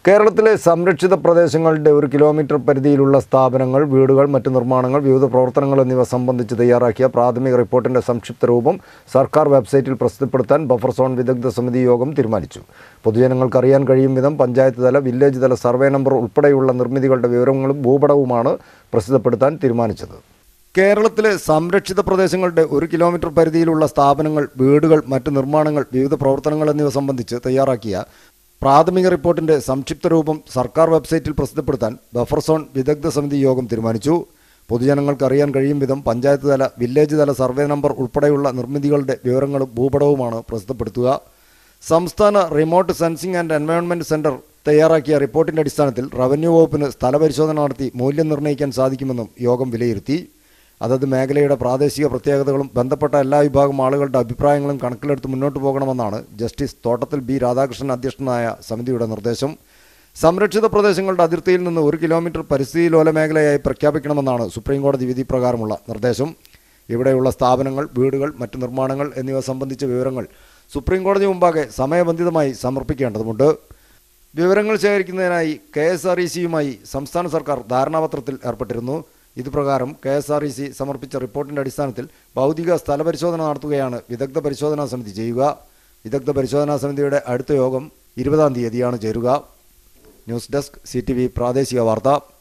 കേരളത്തിലെ സംരക്ഷിത പ്രദേശങ്ങളുടെ ഒരു കിലോമീറ്റർ പരിധിയിലുള്ള സ്ഥാപനങ്ങൾ വീടുകൾ മറ്റ് നിർമ്മാണങ്ങൾ വിവിധ പ്രവർത്തനങ്ങൾ എന്നിവ സംബന്ധിച്ച് തയ്യാറാക്കിയ പ്രാഥമിക റിപ്പോർട്ടിന്റെ സംക്ഷിപ്ത രൂപം സർക്കാർ വെബ്സൈറ്റിൽ പ്രസിദ്ധപ്പെടുത്താൻ ബഫർ സോൺ വിദഗ്ധ സമിതി യോഗം തീരുമാനിച്ചു പൊതുജനങ്ങൾക്ക് അറിയാൻ കഴിയും വിധം പഞ്ചായത്ത് തല വില്ലേജ് തല സർവേ നമ്പർ ഉൾപ്പെടെയുള്ള നിർമ്മിതികളുടെ വിവരങ്ങളും ഭൂപടവുമാണ് പ്രസിദ്ധപ്പെടുത്താൻ തീരുമാനിച്ചത് കേരളത്തിലെ സംരക്ഷിത പ്രദേശങ്ങളുടെ ഒരു കിലോമീറ്റർ പരിധിയിലുള്ള സ്ഥാപനങ്ങൾ വീടുകൾ മറ്റ് നിർമ്മാണങ്ങൾ വിവിധ പ്രവർത്തനങ്ങൾ എന്നിവ സംബന്ധിച്ച് തയ്യാറാക്കിയ പ്രാഥമിക റിപ്പോർട്ടിന്റെ സംക്ഷിപ്ത രൂപം സർക്കാർ വെബ്സൈറ്റിൽ പ്രസിദ്ധപ്പെടുത്താൻ ബഫർ സോൺ വിദഗ്ധ സമിതി യോഗം തീരുമാനിച്ചു പൊതുജനങ്ങൾക്ക് അറിയാൻ കഴിയും വിധം പഞ്ചായത്ത് തല വില്ലേജ് തല സർവേ നമ്പർ ഉൾപ്പെടെയുള്ള നിർമ്മിതികളുടെ വിവരങ്ങളും ഭൂപടവുമാണ് പ്രസിദ്ധപ്പെടുത്തുക സംസ്ഥാന remote sensing and environment centre തയ്യാറാക്കിയ റിപ്പോർട്ടിന്റെ അടിസ്ഥാനത്തിൽ റവന്യൂ വകുപ്പിന് സ്ഥലപരിശോധന നടത്തി മൂല്യം നിർണ്ണയിക്കാൻ സാധിക്കുമെന്നും യോഗം വിലയിരുത്തി അതത് മേഖലയുടെ പ്രാദേശിക പ്രത്യേകതകളും ബന്ധപ്പെട്ട എല്ലാ വിഭാഗം ആളുകളുടെ അഭിപ്രായങ്ങളും കണക്കിലെടുത്ത് മുന്നോട്ട് പോകണമെന്നാണ് ജസ്റ്റിസ് തോട്ടത്തിൽ ബി രാധാകൃഷ്ണൻ അധ്യക്ഷനായ സമിതിയുടെ നിർദ്ദേശം സംരക്ഷിത പ്രദേശങ്ങളുടെ അതിർത്തിയിൽ നിന്ന് ഒരു കിലോമീറ്റർ പരിസ്ഥിതി ലോല മേഖലയായി പ്രഖ്യാപിക്കണമെന്നാണ് സുപ്രീം കോടതി വിധി പ്രകാരമുള്ള നിർദ്ദേശം ഇവിടെയുള്ള സ്ഥാപനങ്ങൾ വീടുകൾ മറ്റ് നിർമ്മാണങ്ങൾ എന്നിവ സംബന്ധിച്ച വിവരങ്ങൾ സുപ്രീം കോടതി മുമ്പാകെ സമയബന്ധിതമായി സമർപ്പിക്കേണ്ടതുണ്ട് വിവരങ്ങൾ ശേഖരിക്കുന്നതിനായി കെ എസ് ആർ ഇ സിയുമായി സംസ്ഥാന സർക്കാർ ധാരണാപത്രത്തിൽ ഏർപ്പെട്ടിരുന്നു ഇതുപ്രകാരം K S R E C സമർപ്പിച്ച റിപ്പോർട്ടിന്റെ അടിസ്ഥാനത്തിൽ ഭൗതിക സ്ഥലപരിശോധന നടത്തുകയാണ് വിദഗ്ധ പരിശോധനാ സമിതി ചെയ്യുക വിദഗ്ധ പരിശോധനാ സമിതിയുടെ അടുത്ത യോഗം ഇരുപതാം തീയതിയാണ് ചേരുക ന്യൂസ് ഡെസ്ക് സി പ്രാദേശിക വാർത്ത